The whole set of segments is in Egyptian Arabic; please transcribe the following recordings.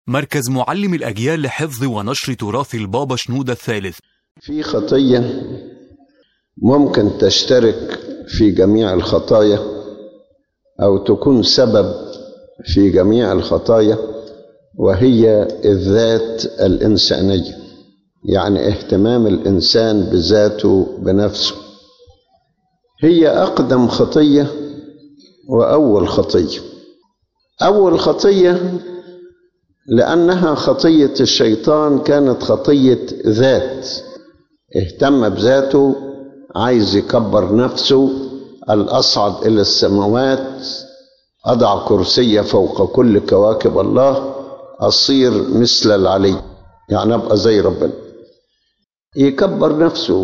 مركز معلم الأجيال لحفظ ونشر تراث البابا شنودة الثالث في خطية ممكن تشترك في جميع الخطايا أو تكون سبب في جميع الخطايا وهي الذات الإنسانية يعني اهتمام الإنسان بذاته بنفسه هي أقدم خطية وأول خطية أول خطية لأنها خطية الشيطان كانت خطية ذات اهتم بذاته عايز يكبر نفسه الأصعد إلى السماوات أضع كرسي فوق كل كواكب الله أصير مثل العلي يعني أبقى زي ربنا يكبر نفسه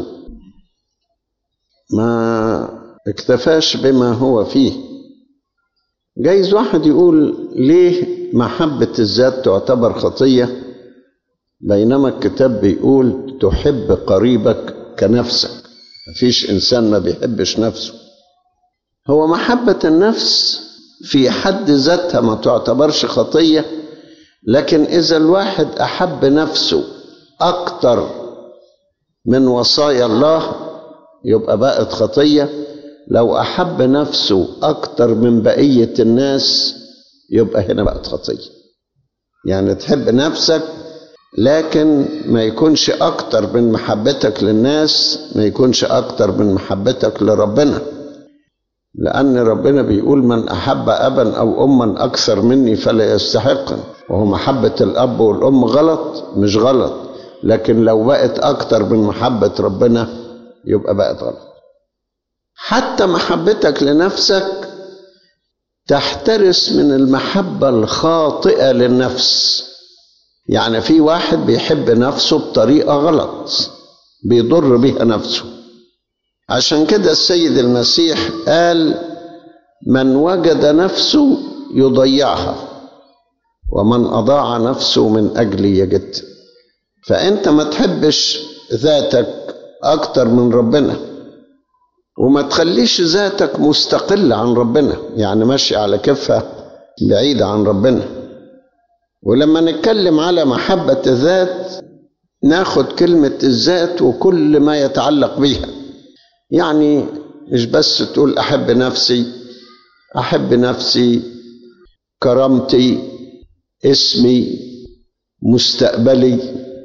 ما اكتفاش بما هو فيه جايز واحد يقول ليه محبة الذات تعتبر خطية بينما الكتاب بيقول تحب قريبك كنفسك مفيش إنسان ما بيحبش نفسه هو محبة النفس في حد ذاتها ما تعتبرش خطية لكن إذا الواحد أحب نفسه أكتر من وصايا الله يبقى بقت خطية لو أحب نفسه أكتر من بقية الناس يبقى هنا بقت خطية يعني تحب نفسك لكن ما يكونش أكتر من محبتك للناس ما يكونش أكتر من محبتك لربنا لأن ربنا بيقول من أحب أبا أو أما أكثر مني فلا يستحقني وهو محبة الأب والأم غلط مش غلط لكن لو بقت أكتر من محبة ربنا يبقى بقت غلط حتى محبتك لنفسك تحترس من المحبة الخاطئة للنفس يعني في واحد بيحب نفسه بطريقة غلط بيضر بيها نفسه عشان كده السيد المسيح قال من وجد نفسه يضيعها ومن أضاع نفسه من أجلي يجد فأنت ما تحبش ذاتك أكتر من ربنا وما تخليش ذاتك مستقلة عن ربنا يعني ماشي على كفة بعيدة عن ربنا ولما نتكلم على محبة الذات ناخد كلمة الذات وكل ما يتعلق بيها يعني مش بس تقول أحب نفسي أحب نفسي كرامتي اسمي مستقبلي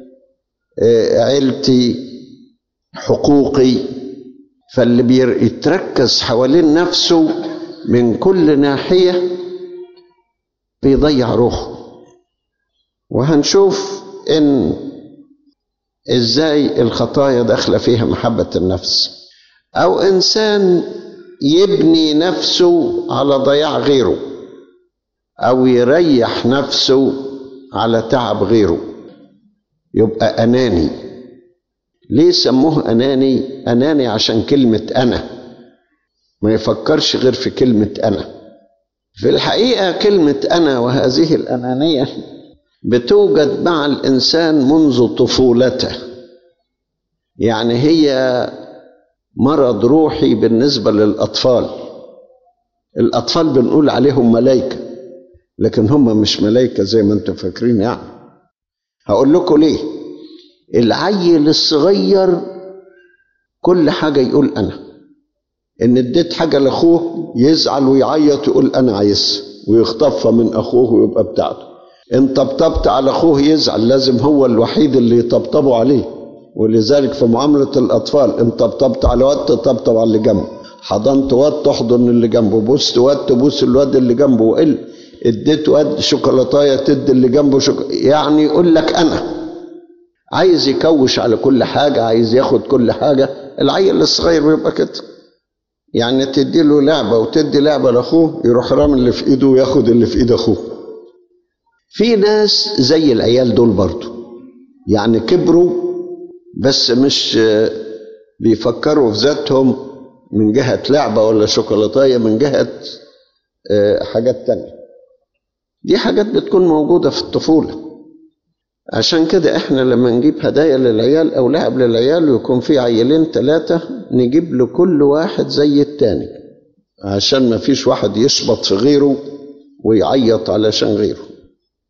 عيلتي حقوقي فاللي بيتركز حوالين نفسه من كل ناحية بيضيع روحه وهنشوف ان ازاي الخطايا داخله فيها محبه النفس او انسان يبني نفسه على ضياع غيره او يريح نفسه على تعب غيره يبقى اناني ليه سموه اناني اناني عشان كلمه انا ما يفكرش غير في كلمه انا في الحقيقه كلمه انا وهذه الانانيه بتوجد مع الانسان منذ طفولته يعني هي مرض روحي بالنسبه للاطفال الاطفال بنقول عليهم ملائكه لكن هم مش ملائكه زي ما انتم فاكرين يعني هقول لكم ليه العيل الصغير كل حاجه يقول انا ان اديت حاجه لاخوه يزعل ويعيط يقول انا عايزها ويخطفها من اخوه ويبقى بتاعته ان طبطبت على اخوه يزعل لازم هو الوحيد اللي يطبطبوا عليه ولذلك في معاملة الأطفال ان طبطبت على واد تطبطب على اللي جنبه حضنت واد تحضن اللي جنبه بوست واد تبوس الواد اللي جنبه وقل اديت واد شوكولاتايه تدي اللي جنبه شوك... يعني يقول لك انا عايز يكوش على كل حاجة عايز ياخد كل حاجة العيل الصغير بيبقى كده يعني تدي له لعبة وتدي لعبة لأخوه يروح رامي اللي في إيده وياخد اللي في إيد أخوه في ناس زي العيال دول برضو يعني كبروا بس مش بيفكروا في ذاتهم من جهة لعبة ولا شوكولاتاية من جهة حاجات تانية دي حاجات بتكون موجودة في الطفولة عشان كده احنا لما نجيب هدايا للعيال او لعب للعيال ويكون في عيلين ثلاثة نجيب لكل واحد زي التاني عشان ما فيش واحد يشبط في غيره ويعيط علشان غيره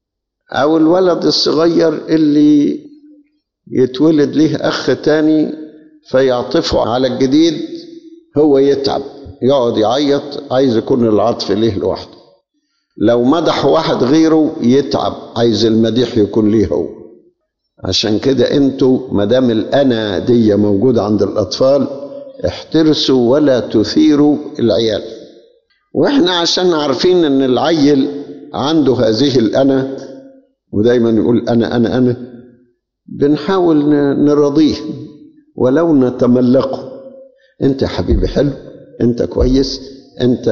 أو الولد الصغير اللي يتولد ليه أخ تاني فيعطفه على الجديد هو يتعب يقعد يعيط عايز يكون العطف ليه لوحده لو مدح واحد غيره يتعب عايز المديح يكون ليه هو عشان كده انتوا مدام الانا دي موجوده عند الاطفال احترسوا ولا تثيروا العيال واحنا عشان عارفين ان العيل عنده هذه الانا ودايما يقول انا انا انا بنحاول نرضيه ولو نتملقه انت يا حبيبي حلو انت كويس انت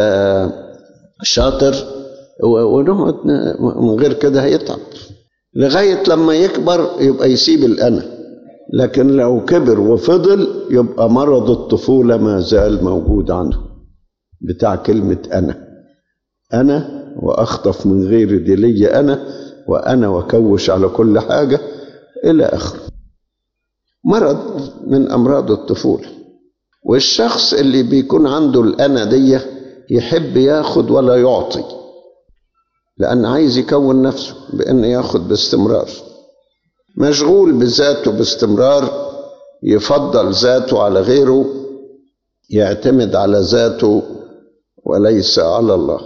شاطر ونقعد من غير كده هيتعب لغاية لما يكبر يبقى يسيب الأنا لكن لو كبر وفضل يبقى مرض الطفولة ما زال موجود عنده بتاع كلمة أنا أنا وأخطف من غير دي لي أنا وأنا وكوش على كل حاجة إلى آخره مرض من أمراض الطفولة والشخص اللي بيكون عنده الأنا دي يحب ياخد ولا يعطي لأن عايز يكون نفسه بأن ياخد باستمرار مشغول بذاته باستمرار يفضل ذاته على غيره يعتمد على ذاته وليس على الله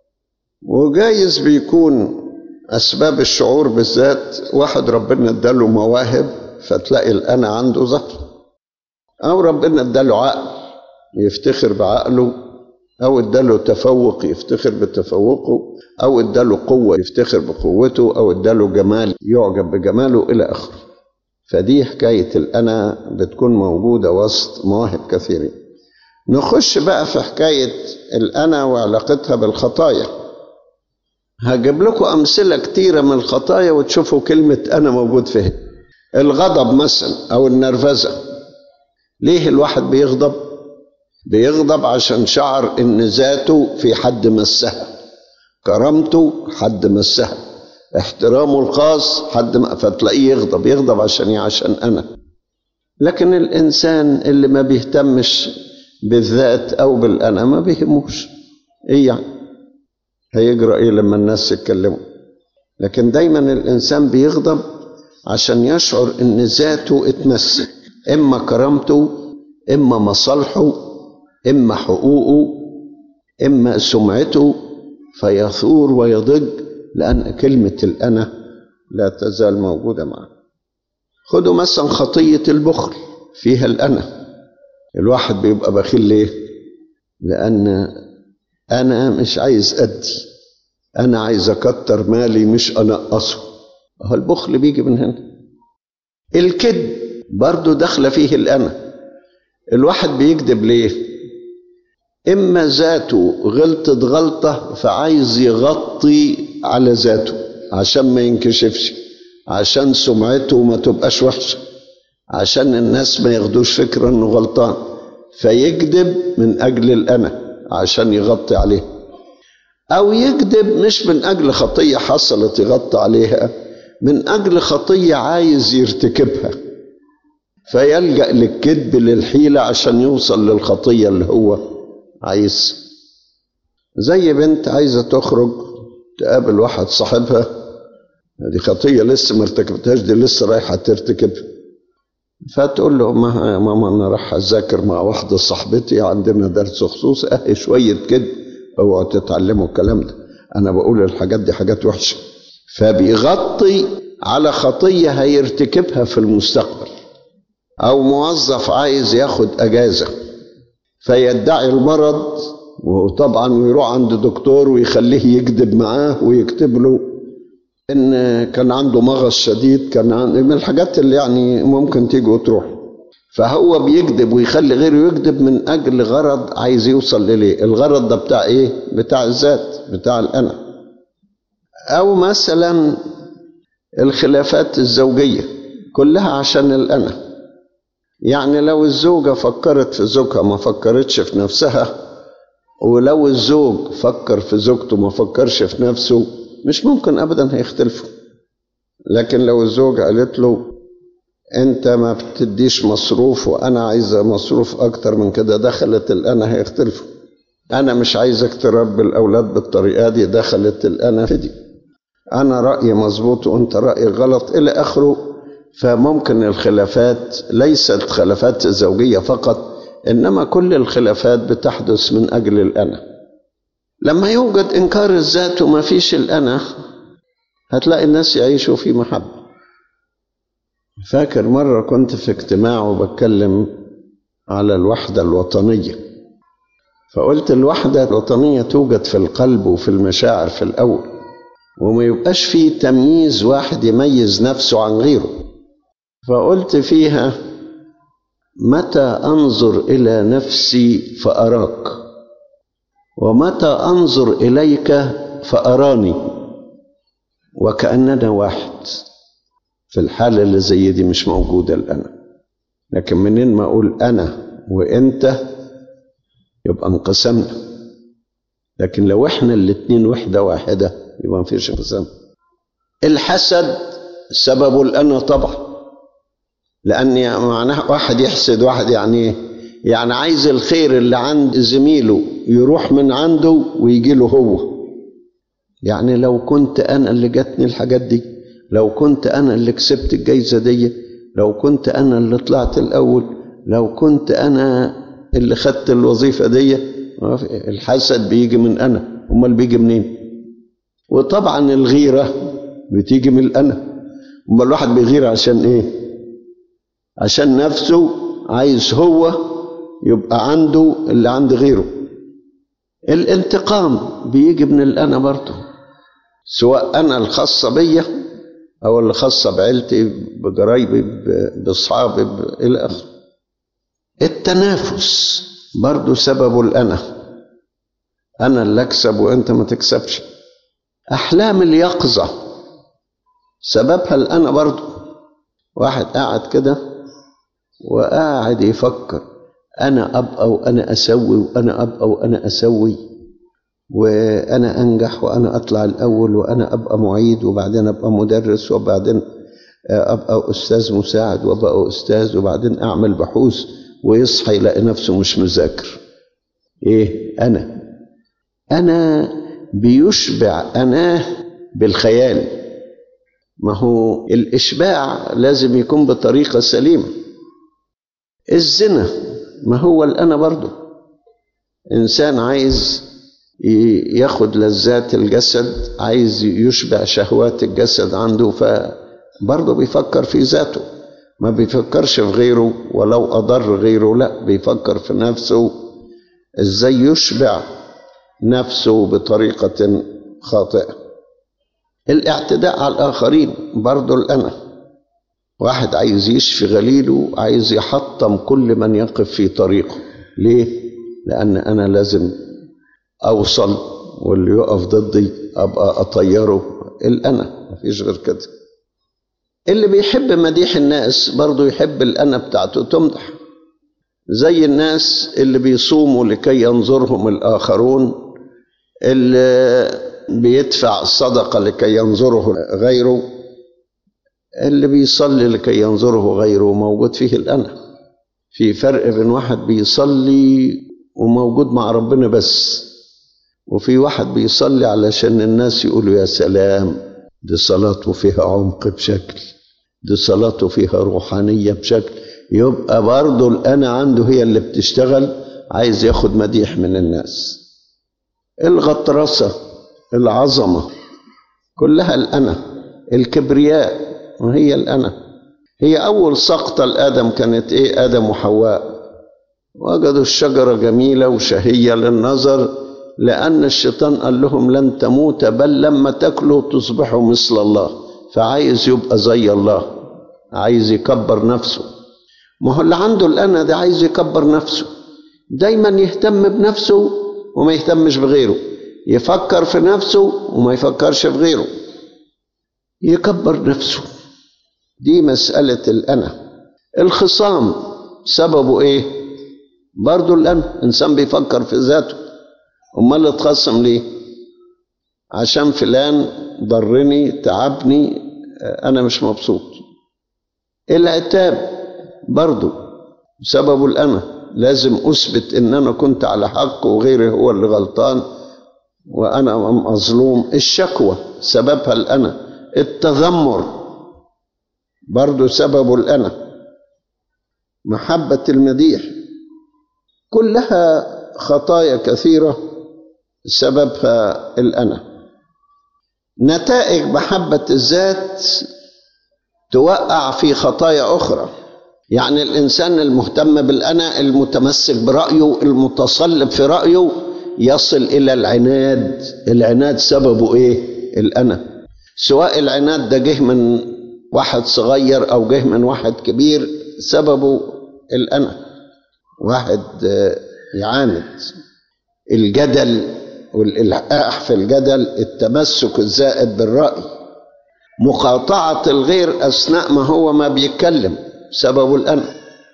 وجايز بيكون أسباب الشعور بالذات واحد ربنا اداله مواهب فتلاقي الأنا عنده ظهر أو ربنا اداله عقل يفتخر بعقله أو اداله تفوق يفتخر بتفوقه أو اداله قوة يفتخر بقوته أو اداله جمال يعجب بجماله إلى آخره فدي حكاية الأنا بتكون موجودة وسط مواهب كثيرين نخش بقى في حكاية الأنا وعلاقتها بالخطايا هجيب لكم أمثلة كتيرة من الخطايا وتشوفوا كلمة أنا موجود فيها الغضب مثلا أو النرفزة ليه الواحد بيغضب بيغضب عشان شعر ان ذاته في حد مسها كرامته حد مسها احترامه الخاص حد ما فتلاقيه يغضب يغضب عشان ايه عشان انا لكن الانسان اللي ما بيهتمش بالذات او بالانا ما بيهموش ايه يعني هيجرى ايه لما الناس يتكلموا لكن دايما الانسان بيغضب عشان يشعر ان ذاته اتمسك اما كرامته اما مصالحه اما حقوقه اما سمعته فيثور ويضج لان كلمه الانا لا تزال موجوده معه خدوا مثلا خطيه البخل فيها الانا الواحد بيبقى بخيل ليه لان انا مش عايز ادي انا عايز اكتر مالي مش انقصه هو البخل بيجي من هنا الكذب برضه داخله فيه الانا الواحد بيكذب ليه إما ذاته غلطت غلطة فعايز يغطي على ذاته عشان ما ينكشفش عشان سمعته ما تبقاش وحشة عشان الناس ما ياخدوش فكرة انه غلطان فيكذب من اجل الانا عشان يغطي عليه او يكذب مش من اجل خطية حصلت يغطي عليها من اجل خطية عايز يرتكبها فيلجأ للكذب للحيلة عشان يوصل للخطية اللي هو عايز زي بنت عايزة تخرج تقابل واحد صاحبها دي خطية لسه ما ارتكبتهاش دي لسه رايحة ترتكبها فتقول له ما يا ماما انا راح اذاكر مع واحدة صاحبتي عندنا درس خصوص اهي شوية كده اوعوا تتعلموا الكلام ده انا بقول الحاجات دي حاجات وحشة فبيغطي على خطية هيرتكبها في المستقبل او موظف عايز ياخد اجازة فيدعي المرض وطبعا ويروح عند دكتور ويخليه يكذب معاه ويكتب له ان كان عنده مغص شديد كان عن... من الحاجات اللي يعني ممكن تيجي وتروح فهو بيكذب ويخلي غيره يكذب من اجل غرض عايز يوصل لليه الغرض ده بتاع ايه بتاع الذات بتاع الانا او مثلا الخلافات الزوجيه كلها عشان الانا يعني لو الزوجه فكرت في زوجها ما فكرتش في نفسها ولو الزوج فكر في زوجته ما فكرش في نفسه مش ممكن ابدا هيختلفوا لكن لو الزوج قالت له انت ما بتديش مصروف وانا عايزه مصروف اكتر من كده دخلت الانا هيختلفوا انا مش عايزك تربي الاولاد بالطريقه دي دخلت الانا في دي أنا رأيي مظبوط وأنت رأيك غلط إلى آخره فممكن الخلافات ليست خلافات زوجية فقط إنما كل الخلافات بتحدث من أجل الأنا لما يوجد إنكار الذات وما فيش الأنا هتلاقي الناس يعيشوا في محبة فاكر مرة كنت في اجتماع وبتكلم على الوحدة الوطنية فقلت الوحدة الوطنية توجد في القلب وفي المشاعر في الأول وما يبقاش فيه تمييز واحد يميز نفسه عن غيره فقلت فيها متى أنظر إلى نفسي فأراك ومتى أنظر إليك فأراني وكأننا واحد في الحالة اللي زي دي مش موجودة الأنا لكن منين ما أقول أنا وأنت يبقى انقسمنا لكن لو احنا الاتنين وحدة واحدة يبقى مفيش انقسام الحسد سببه الأنا طبعا لأن معناها واحد يحسد واحد يعني ايه؟ يعني عايز الخير اللي عند زميله يروح من عنده ويجي له هو يعني لو كنت أنا اللي جاتني الحاجات دي لو كنت أنا اللي كسبت الجايزة دي لو كنت أنا اللي طلعت الأول لو كنت أنا اللي خدت الوظيفة دي الحسد بيجي من أنا أمال بيجي منين وطبعا الغيرة بتيجي من الأنا أمال الواحد بيغير عشان إيه عشان نفسه عايز هو يبقى عنده اللي عند غيره الانتقام بيجي من الأنا برضه سواء أنا الخاصة بيا أو اللي خاصة بعيلتي بقرايبي بأصحابي إلى آخره التنافس برضه سببه الأنا أنا اللي أكسب وأنت ما تكسبش أحلام اليقظة سببها الأنا برضه واحد قاعد كده وقاعد يفكر أنا أبقى وأنا أسوي وأنا أبقى وأنا أسوي وأنا أنجح وأنا أطلع الأول وأنا أبقى معيد وبعدين أبقى مدرس وبعدين أبقى أستاذ مساعد وأبقى أستاذ وبعدين أعمل بحوث ويصحى يلاقي نفسه مش مذاكر إيه أنا أنا بيشبع أناه بالخيال ما هو الإشباع لازم يكون بطريقة سليمة الزنا ما هو الأنا برضه إنسان عايز ياخد لذات الجسد عايز يشبع شهوات الجسد عنده فبرضه بيفكر في ذاته ما بيفكرش في غيره ولو أضر غيره لا بيفكر في نفسه ازاي يشبع نفسه بطريقة خاطئة الاعتداء على الآخرين برضه الأنا واحد عايز يشفي غليله عايز يحطم كل من يقف في طريقه ليه؟ لأن أنا لازم أوصل واللي يقف ضدي أبقى أطيره الأنا مفيش غير كده اللي بيحب مديح الناس برضه يحب الأنا بتاعته تمدح زي الناس اللي بيصوموا لكي ينظرهم الآخرون اللي بيدفع الصدقة لكي ينظره غيره اللي بيصلي لكي ينظره غيره موجود فيه الأنا في فرق بين واحد بيصلي وموجود مع ربنا بس وفي واحد بيصلي علشان الناس يقولوا يا سلام دي صلاته فيها عمق بشكل دي صلاته فيها روحانية بشكل يبقى برضه الأنا عنده هي اللي بتشتغل عايز ياخد مديح من الناس الغطرسة العظمة كلها الأنا الكبرياء وهي الأنا هي أول سقطة لآدم كانت إيه آدم وحواء وجدوا الشجرة جميلة وشهية للنظر لأن الشيطان قال لهم لن تموت بل لما تاكلوا تصبحوا مثل الله فعايز يبقى زي الله عايز يكبر نفسه ما هو اللي عنده الأنا ده عايز يكبر نفسه دايما يهتم بنفسه وما يهتمش بغيره يفكر في نفسه وما يفكرش في غيره يكبر نفسه دي مسألة الأنا الخصام سببه إيه؟ برضه الأنا إنسان بيفكر في ذاته أمال اتخصم ليه؟ عشان فلان ضرني تعبني أنا مش مبسوط العتاب برضه سببه الأنا لازم أثبت إن أنا كنت على حق وغيري هو اللي غلطان وأنا مظلوم الشكوى سببها الأنا التذمر برضو سببه الأنا محبة المديح كلها خطايا كثيرة سببها الأنا نتائج محبة الذات توقع في خطايا أخرى يعني الإنسان المهتم بالأنا المتمسك برأيه المتصلب في رأيه يصل إلى العناد العناد سببه إيه؟ الأنا سواء العناد ده جه من واحد صغير أو جه من واحد كبير سببه الأنا واحد يعاند الجدل والإلحاح في الجدل التمسك الزائد بالرأي مقاطعة الغير أثناء ما هو ما بيتكلم سببه الأنا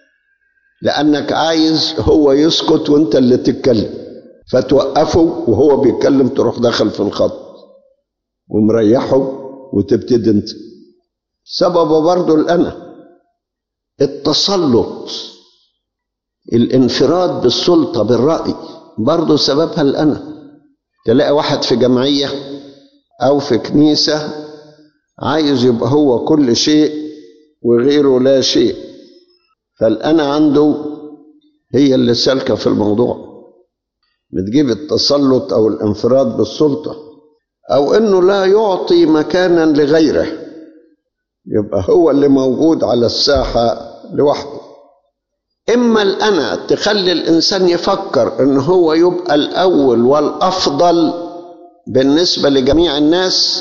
لأنك عايز هو يسكت وأنت اللي تتكلم فتوقفه وهو بيتكلم تروح داخل في الخط ومريحه وتبتدي انت سببه برضه الأنا التسلط الانفراد بالسلطة بالرأي برضه سببها الأنا تلاقي واحد في جمعية أو في كنيسة عايز يبقى هو كل شيء وغيره لا شيء فالأنا عنده هي اللي سالكة في الموضوع بتجيب التسلط أو الانفراد بالسلطة أو إنه لا يعطي مكانا لغيره يبقى هو اللي موجود على الساحة لوحده إما الأنا تخلي الإنسان يفكر إن هو يبقى الأول والأفضل بالنسبة لجميع الناس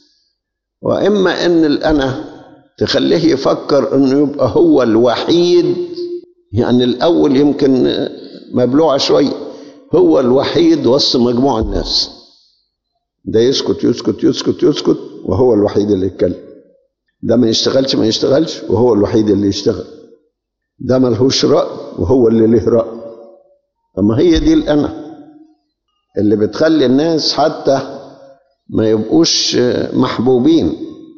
وإما إن الأنا تخليه يفكر إنه يبقى هو الوحيد يعني الأول يمكن مبلوعة شوية هو الوحيد وسط مجموعة الناس ده يسكت يسكت يسكت يسكت وهو الوحيد اللي يتكلم ده ما يشتغلش ما يشتغلش وهو الوحيد اللي يشتغل ده ملهوش رأي وهو اللي له رأي أما هي دي الأنا اللي بتخلي الناس حتى ما يبقوش محبوبين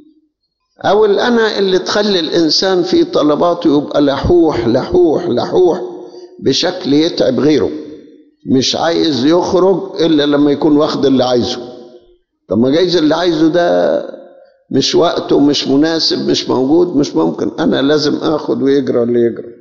أو الأنا اللي تخلي الإنسان في طلباته يبقى لحوح لحوح لحوح بشكل يتعب غيره مش عايز يخرج إلا لما يكون واخد اللي عايزه طب ما جايز اللي عايزه ده مش وقته مش مناسب مش موجود مش ممكن أنا لازم آخد ويجرى اللي يجرى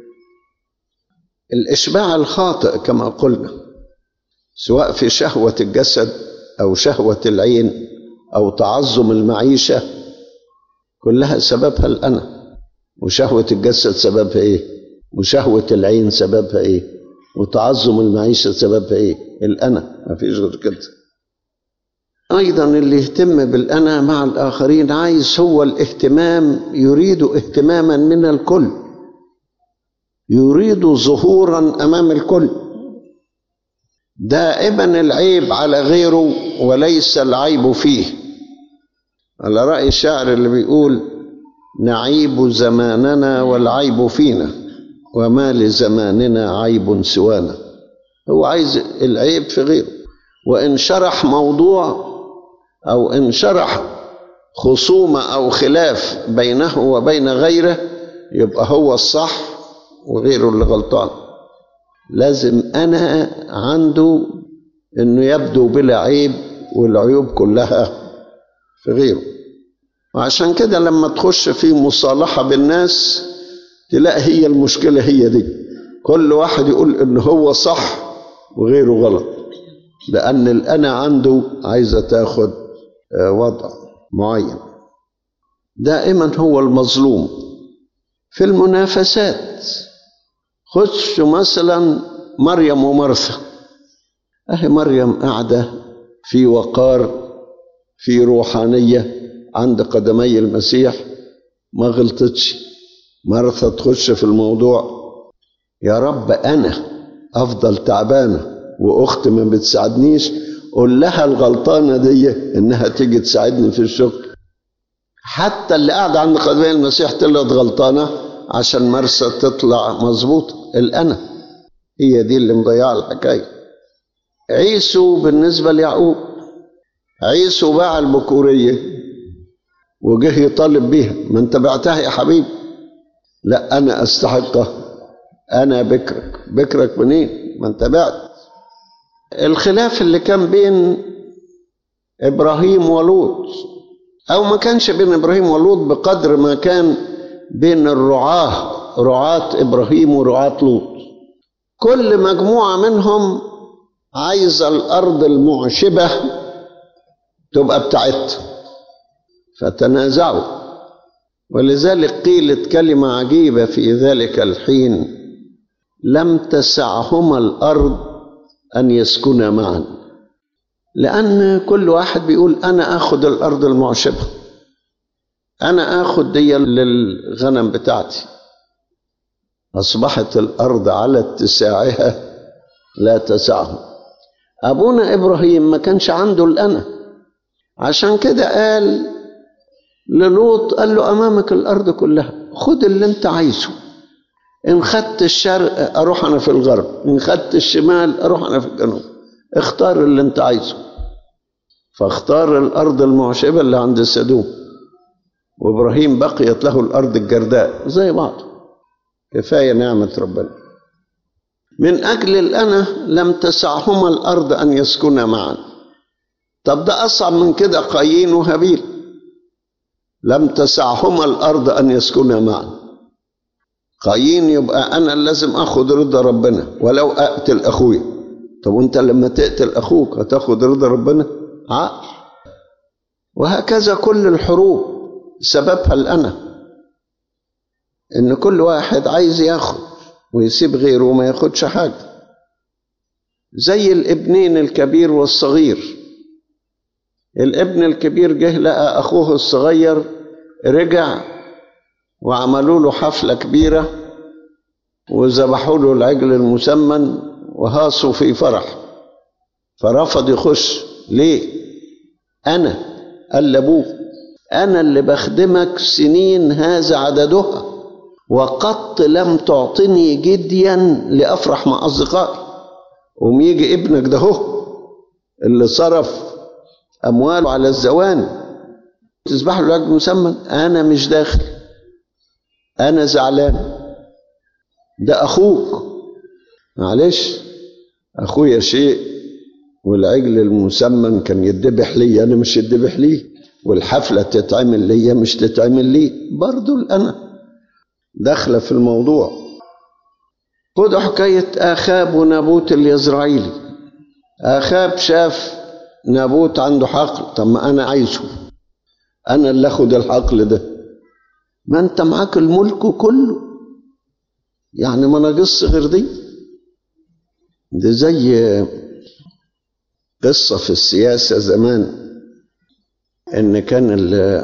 الإشباع الخاطئ كما قلنا سواء في شهوة الجسد أو شهوة العين أو تعظم المعيشة كلها سببها الأنا وشهوة الجسد سببها إيه وشهوة العين سببها إيه وتعظم المعيشة سببها إيه الأنا ما فيش غير كده أيضا اللي يهتم بالأنا مع الآخرين عايز هو الاهتمام يريد اهتماما من الكل يريد ظهورا أمام الكل دائما العيب على غيره وليس العيب فيه على رأي الشاعر اللي بيقول نعيب زماننا والعيب فينا وما لزماننا عيب سوانا هو عايز العيب في غيره وإن شرح موضوع أو إن شرح خصومة أو خلاف بينه وبين غيره يبقى هو الصح وغيره اللي غلطان لازم أنا عنده إنه يبدو بلا عيب والعيوب كلها في غيره وعشان كده لما تخش في مصالحة بالناس تلاقي هي المشكلة هي دي كل واحد يقول إن هو صح وغيره غلط لأن الأنا عنده عايزة تاخد وضع معين دائما هو المظلوم في المنافسات خش مثلا مريم ومرثا اهي مريم قاعده في وقار في روحانيه عند قدمي المسيح ما غلطتش مرثا تخش في الموضوع يا رب انا افضل تعبانه واختي ما بتساعدنيش قول لها الغلطانه دي انها تيجي تساعدني في الشغل حتى اللي قاعد عند قدمي المسيح طلعت غلطانه عشان مرسى تطلع مظبوطه الانا هي دي اللي مضيعه الحكايه عيسو بالنسبه ليعقوب عيسو باع البكوريه وجه يطالب بيها ما انت بعتها يا حبيبي لا انا استحقها انا بكرك بكرك منين ما انت بعت الخلاف اللي كان بين إبراهيم ولوط أو ما كانش بين إبراهيم ولوط بقدر ما كان بين الرعاة رعاة إبراهيم ورعاة لوط كل مجموعة منهم عايزة الأرض المعشبة تبقى بتاعتها فتنازعوا ولذلك قيلت كلمة عجيبة في ذلك الحين لم تسعهما الأرض أن يسكنا معا لأن كل واحد بيقول أنا آخد الأرض المعشبة أنا آخد دي للغنم بتاعتي أصبحت الأرض على اتساعها لا تسعهم أبونا إبراهيم ما كانش عنده الأنا عشان كده قال للوط قال له أمامك الأرض كلها خد اللي أنت عايزه إن خدت الشرق أروح أنا في الغرب إن خدت الشمال أروح أنا في الجنوب اختار اللي أنت عايزه فاختار الأرض المعشبة اللي عند سدوم وإبراهيم بقيت له الأرض الجرداء زي بعض كفاية نعمة ربنا من أجل الأنا لم تسعهما الأرض أن يسكنا معا طب ده أصعب من كده قايين وهابيل لم تسعهما الأرض أن يسكنا معا قايين يبقى أنا لازم أخذ رضا ربنا ولو أقتل أخويا طب وأنت لما تقتل أخوك هتاخد رضا ربنا عقل وهكذا كل الحروب سببها الأنا إن كل واحد عايز ياخد ويسيب غيره وما ياخدش حاجة زي الابنين الكبير والصغير الابن الكبير جه لقى أخوه الصغير رجع وعملوا له حفلة كبيرة وذبحوا له العجل المسمن وهاصوا في فرح فرفض يخش ليه أنا قال لأبوه أنا اللي بخدمك سنين هذا عددها وقط لم تعطني جديا لأفرح مع أصدقائي قوم يجي ابنك ده هو اللي صرف أمواله على الزوان تذبح له عجل مسمن أنا مش داخل أنا زعلان ده أخوك معلش أخويا شيء والعجل المسمن كان يدبح لي أنا مش يدبح لي والحفلة تتعمل لي مش تتعمل لي برضو الأنا داخلة في الموضوع خدوا حكاية آخاب ونابوت اليزرعيلي آخاب شاف نابوت عنده حقل طب ما أنا عايزه أنا اللي أخد الحقل ده ما أنت معاك الملك كله يعني ما ناقص غير دي ده زي قصة في السياسة زمان إن كان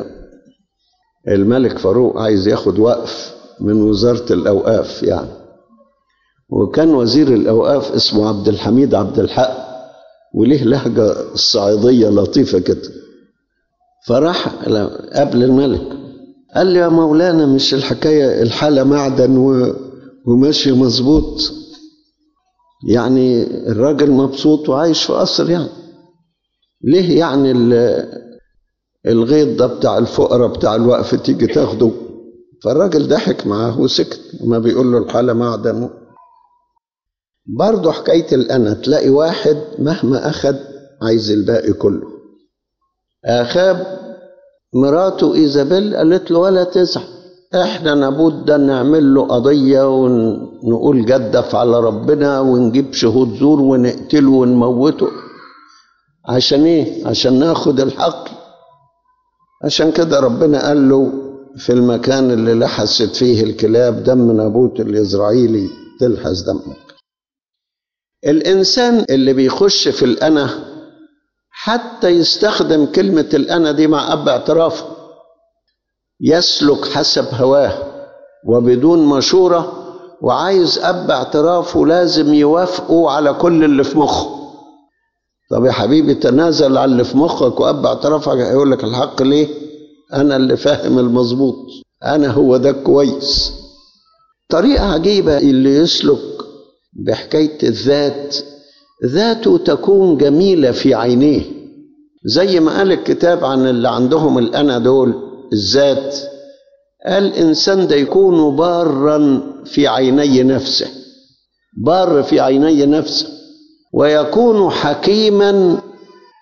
الملك فاروق عايز ياخد وقف من وزارة الأوقاف يعني وكان وزير الأوقاف اسمه عبد الحميد عبد الحق وليه لهجة الصعيدية لطيفة كده فراح قبل الملك قال لي يا مولانا مش الحكاية الحالة معدن و... وماشي مظبوط يعني الراجل مبسوط وعايش في قصر يعني ليه يعني الغيط ده بتاع الفقراء بتاع الوقف تيجي تاخده فالراجل ضحك معاه وسكت ما بيقول له الحالة معدن برضه حكاية الأنا تلاقي واحد مهما أخد عايز الباقي كله آخاب مراته إيزابيل قالت له ولا تزعل احنا لابد نعمل له قضية ونقول جدف على ربنا ونجيب شهود زور ونقتله ونموته عشان ايه عشان ناخد الحق عشان كده ربنا قال له في المكان اللي لحست فيه الكلاب دم نابوت الإسرائيلي تلحس دمك الإنسان اللي بيخش في الأنا حتى يستخدم كلمة الأنا دي مع أب اعترافه يسلك حسب هواه وبدون مشورة وعايز أب اعترافه لازم يوافقوا على كل اللي في مخه طب يا حبيبي تنازل على اللي في مخك وأب اعترافك هيقول لك الحق ليه أنا اللي فاهم المظبوط أنا هو ده كويس طريقة عجيبة اللي يسلك بحكاية الذات ذاته تكون جميلة في عينيه زي ما قال الكتاب عن اللي عندهم الأنا دول الذات قال إنسان ده يكون بارا في عيني نفسه بار في عيني نفسه ويكون حكيما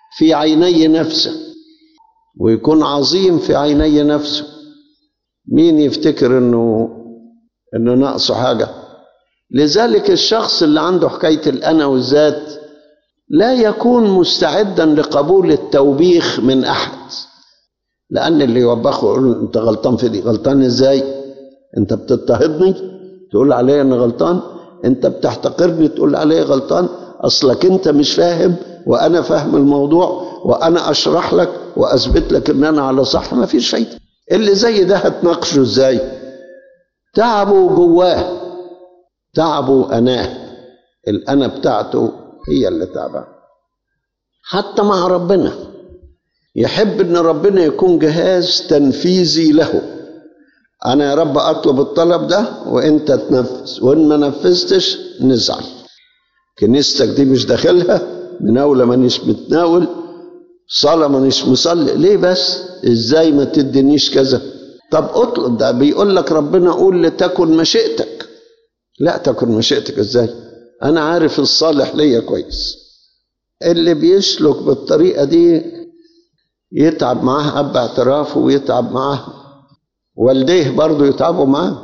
في عيني نفسه ويكون عظيم في عيني نفسه مين يفتكر انه انه ناقصه حاجه لذلك الشخص اللي عنده حكايه الانا والذات لا يكون مستعدا لقبول التوبيخ من احد لان اللي يوبخه يقول انت غلطان في دي غلطان ازاي انت بتضطهدني تقول عليا انا غلطان انت بتحتقرني تقول عليا غلطان اصلك انت مش فاهم وانا فاهم الموضوع وانا اشرح لك واثبت لك ان انا على صح ما فيش فايده اللي زي ده هتناقشه ازاي تعبه جواه تعبه اناه الانا بتاعته هي اللي تعبان حتى مع ربنا يحب ان ربنا يكون جهاز تنفيذي له انا يا رب اطلب الطلب ده وانت تنفذ وان ما نفذتش نزعل كنيستك دي مش داخلها مناوله مانيش متناول صلاه مانيش مصلي ليه بس ازاي ما تدينيش كذا طب اطلب ده بيقول لك ربنا قول لتكن مشيئتك لا تكن مشيئتك ازاي انا عارف الصالح ليا كويس اللي بيسلك بالطريقه دي يتعب معاه اب اعترافه ويتعب معاه والديه برضه يتعبوا معاه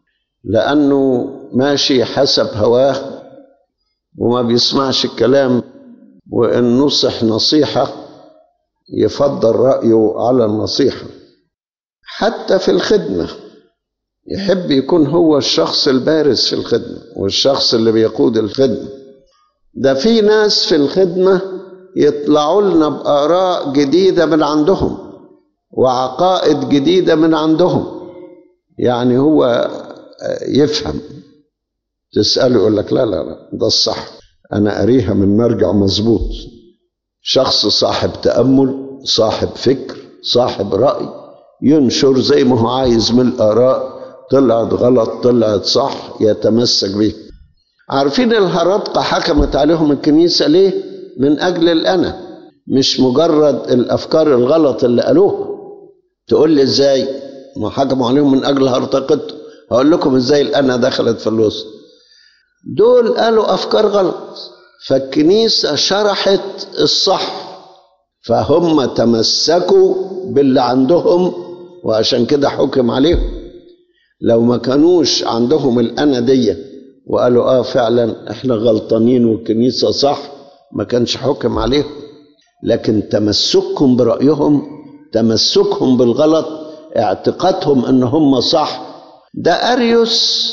لانه ماشي حسب هواه وما بيسمعش الكلام وان نصح نصيحه يفضل رايه على النصيحه حتى في الخدمه يحب يكون هو الشخص البارز في الخدمه والشخص اللي بيقود الخدمه ده في ناس في الخدمه يطلعوا لنا باراء جديده من عندهم وعقائد جديده من عندهم يعني هو يفهم تساله يقول لك لا لا لا ده الصح انا قاريها من مرجع مظبوط شخص صاحب تامل صاحب فكر صاحب راي ينشر زي ما هو عايز من الاراء طلعت غلط طلعت صح يتمسك بيه عارفين الهرطقة حكمت عليهم الكنيسة ليه؟ من أجل الأنا مش مجرد الأفكار الغلط اللي قالوها تقول لي إزاي؟ ما حكموا عليهم من أجل هرطقته هقول لكم إزاي الأنا دخلت في الوسط دول قالوا أفكار غلط فالكنيسة شرحت الصح فهم تمسكوا باللي عندهم وعشان كده حكم عليهم لو ما كانوش عندهم الأنا دي وقالوا اه فعلا احنا غلطانين والكنيسة صح ما كانش حكم عليهم لكن تمسكهم برأيهم تمسكهم بالغلط اعتقادهم ان هم صح ده أريوس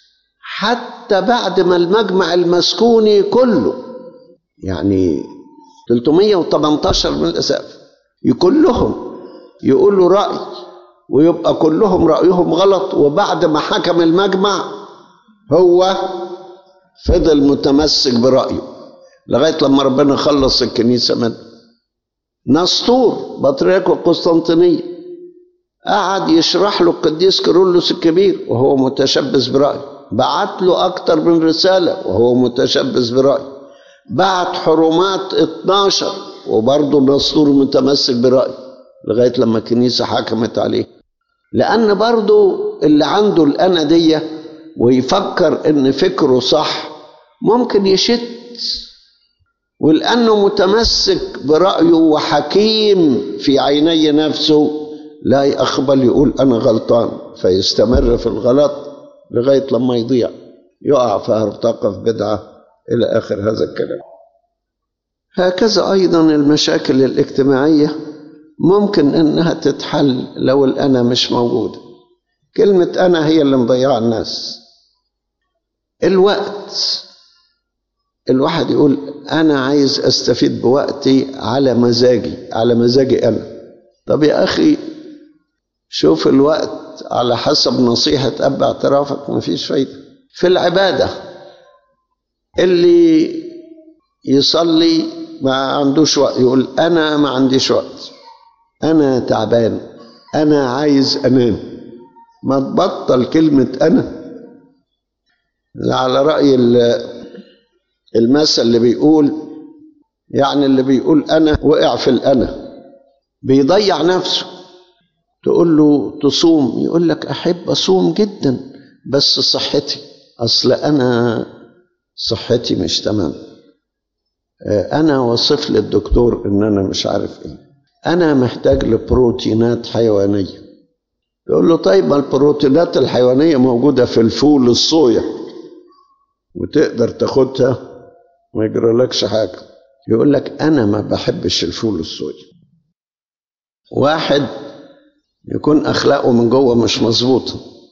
حتى بعد ما المجمع المسكوني كله يعني 318 من الأسف كلهم يقولوا رأي ويبقى كلهم رأيهم غلط وبعد ما حكم المجمع هو فضل متمسك برأيه لغاية لما ربنا خلص الكنيسة منه نسطور بطريرك القسطنطينية قعد يشرح له القديس كيرلس الكبير وهو متشبث برأيه بعت له أكتر من رسالة وهو متشبث برأيه بعت حرمات 12 وبرضه نسطور متمسك برأيه لغاية لما الكنيسة حكمت عليه لأن برضه اللي عنده الأنا دي ويفكر إن فكره صح ممكن يشت ولأنه متمسك برأيه وحكيم في عيني نفسه لا يقبل يقول أنا غلطان فيستمر في الغلط لغاية لما يضيع يقع في هرطقة في بدعة إلى آخر هذا الكلام هكذا أيضا المشاكل الاجتماعية ممكن إنها تتحل لو الأنا مش موجودة كلمة أنا هي اللي مضيعة الناس الوقت الواحد يقول أنا عايز أستفيد بوقتي على مزاجي على مزاجي أنا طب يا أخي شوف الوقت على حسب نصيحة أب اعترافك مفيش فايدة في العبادة اللي يصلي ما عندوش وقت يقول أنا ما عنديش وقت أنا تعبان أنا عايز أنام ما تبطل كلمة أنا على رأي المثل اللي بيقول يعني اللي بيقول أنا وقع في الأنا بيضيع نفسه تقول له تصوم يقول لك أحب أصوم جدا بس صحتي أصل أنا صحتي مش تمام انا وصف للدكتور ان انا مش عارف ايه انا محتاج لبروتينات حيوانيه يقول له طيب ما البروتينات الحيوانيه موجوده في الفول الصويا وتقدر تاخدها ما يجرالكش حاجه يقول لك انا ما بحبش الفول الصويا واحد يكون اخلاقه من جوه مش مظبوطه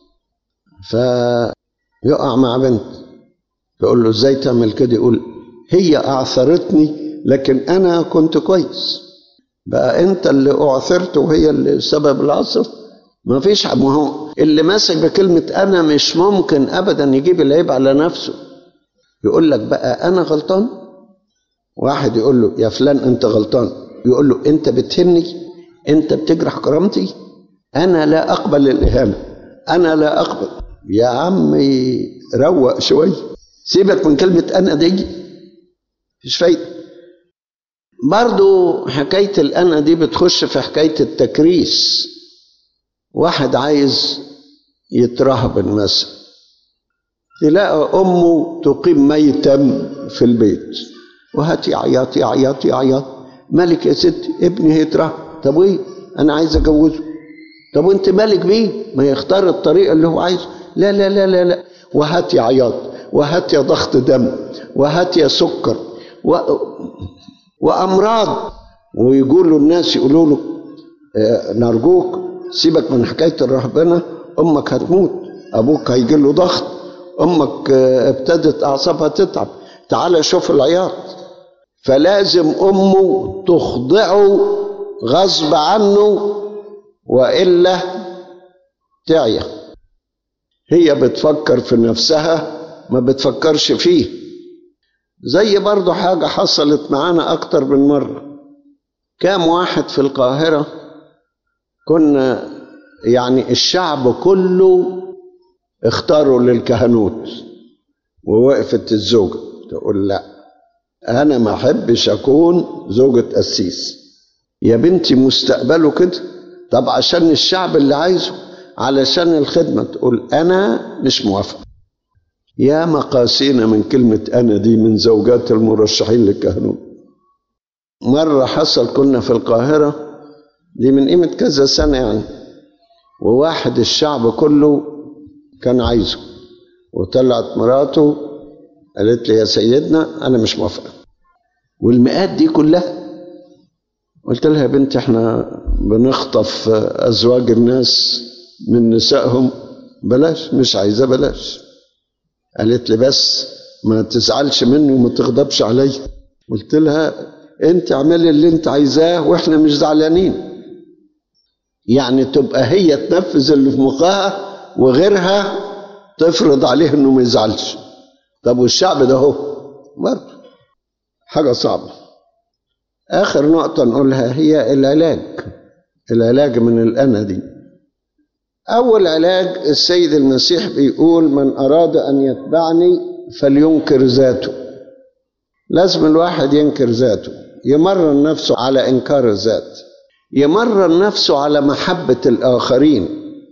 فيقع مع بنت يقول له ازاي تعمل كده يقول هي اعثرتني لكن انا كنت كويس بقى انت اللي اعثرت وهي اللي سبب العصر ما فيش ما هو اللي ماسك بكلمة أنا مش ممكن أبدا يجيب العيب على نفسه يقول لك بقى أنا غلطان واحد يقول له يا فلان أنت غلطان يقول له أنت بتهني أنت بتجرح كرامتي أنا لا أقبل الإهانة أنا لا أقبل يا عمي روق شوية سيبك من كلمة أنا دي مفيش فايدة برضو حكاية الأنا دي بتخش في حكاية التكريس واحد عايز يترهبن مثلا تلاقي أمه تقيم ميتا في البيت وهات يعيط يعيط يعيط مالك يا ست ابني هيترهب طب ايه انا عايز اجوزه طب وانت مالك بيه ما يختار الطريقه اللي هو عايزه لا لا لا لا لا وهات يا عياط وهات يا ضغط دم وهات يا سكر و... وامراض ويقولوا الناس يقولوا له آه، نرجوك سيبك من حكايه الرهبنه امك هتموت ابوك هيجي له ضغط امك آه، ابتدت اعصابها تتعب تعال شوف العياط فلازم امه تخضعه غصب عنه والا تعيا هي بتفكر في نفسها ما بتفكرش فيه زي برضه حاجة حصلت معانا أكتر من مرة كام واحد في القاهرة كنا يعني الشعب كله اختاروا للكهنوت ووقفت الزوجة تقول لا أنا ما أحبش أكون زوجة قسيس يا بنتي مستقبله كده طب عشان الشعب اللي عايزه علشان الخدمة تقول أنا مش موافق يا مقاسينا من كلمة أنا دي من زوجات المرشحين للكهنوت مرة حصل كنا في القاهرة دي من قيمة كذا سنة يعني وواحد الشعب كله كان عايزه وطلعت مراته قالت لي يا سيدنا أنا مش موافقة والمئات دي كلها قلت لها يا بنتي احنا بنخطف أزواج الناس من نسائهم بلاش مش عايزة بلاش قالت لي بس ما تزعلش مني وما تغضبش عليا قلت لها انت اعملي اللي انت عايزاه واحنا مش زعلانين يعني تبقى هي تنفذ اللي في مخها وغيرها تفرض عليه انه ما يزعلش طب والشعب ده هو برضه حاجة صعبة آخر نقطة نقولها هي العلاج العلاج من الأنا دي أول علاج السيد المسيح بيقول من أراد أن يتبعني فلينكر ذاته لازم الواحد ينكر ذاته يمرن نفسه على إنكار الذات يمرن نفسه على محبة الآخرين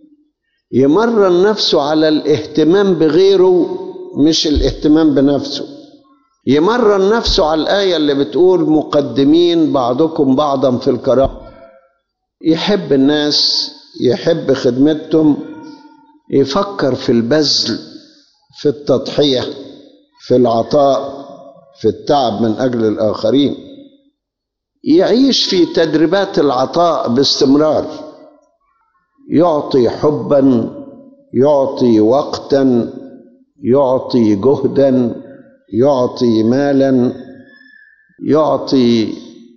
يمرن نفسه على الاهتمام بغيره مش الاهتمام بنفسه يمرن نفسه على الآية اللي بتقول مقدمين بعضكم بعضا في الكرامة يحب الناس يحب خدمتهم يفكر في البذل في التضحية في العطاء في التعب من أجل الآخرين يعيش في تدريبات العطاء باستمرار يعطي حبا يعطي وقتا يعطي جهدا يعطي مالا يعطي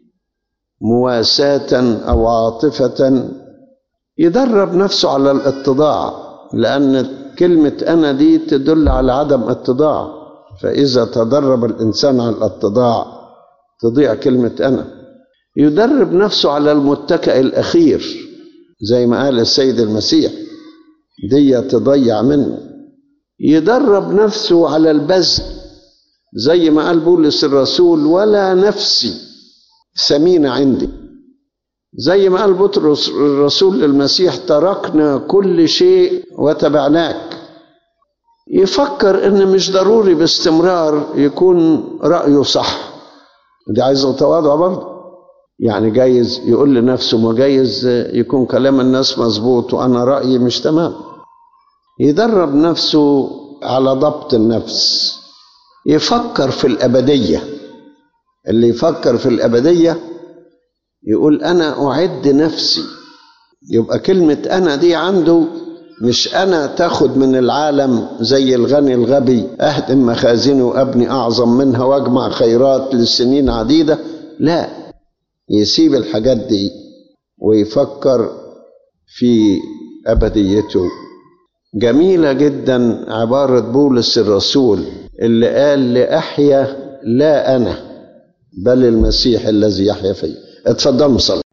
مواساة أو عاطفة يدرب نفسه على الاتضاع لأن كلمة أنا دي تدل على عدم اتضاع فإذا تدرب الإنسان على الاتضاع تضيع كلمة أنا يدرب نفسه على المتكئ الأخير زي ما قال السيد المسيح دي تضيع منه يدرب نفسه على البذل زي ما قال بولس الرسول ولا نفسي ثمينة عندي زي ما قال بطرس الرسول للمسيح تركنا كل شيء وتبعناك يفكر ان مش ضروري باستمرار يكون رأيه صح دي عايزة تواضع برضه يعني جايز يقول لنفسه ما جايز يكون كلام الناس مظبوط وأنا رأيي مش تمام يدرب نفسه على ضبط النفس يفكر في الأبدية اللي يفكر في الأبدية يقول أنا أعد نفسي يبقى كلمة أنا دي عنده مش أنا تاخد من العالم زي الغني الغبي أهدم مخازني وأبني أعظم منها وأجمع خيرات لسنين عديدة لا يسيب الحاجات دي ويفكر في أبديته جميلة جدا عبارة بولس الرسول اللي قال لأحيا لا أنا بل المسيح الذي يحيا فيه اتفضلوا صلوا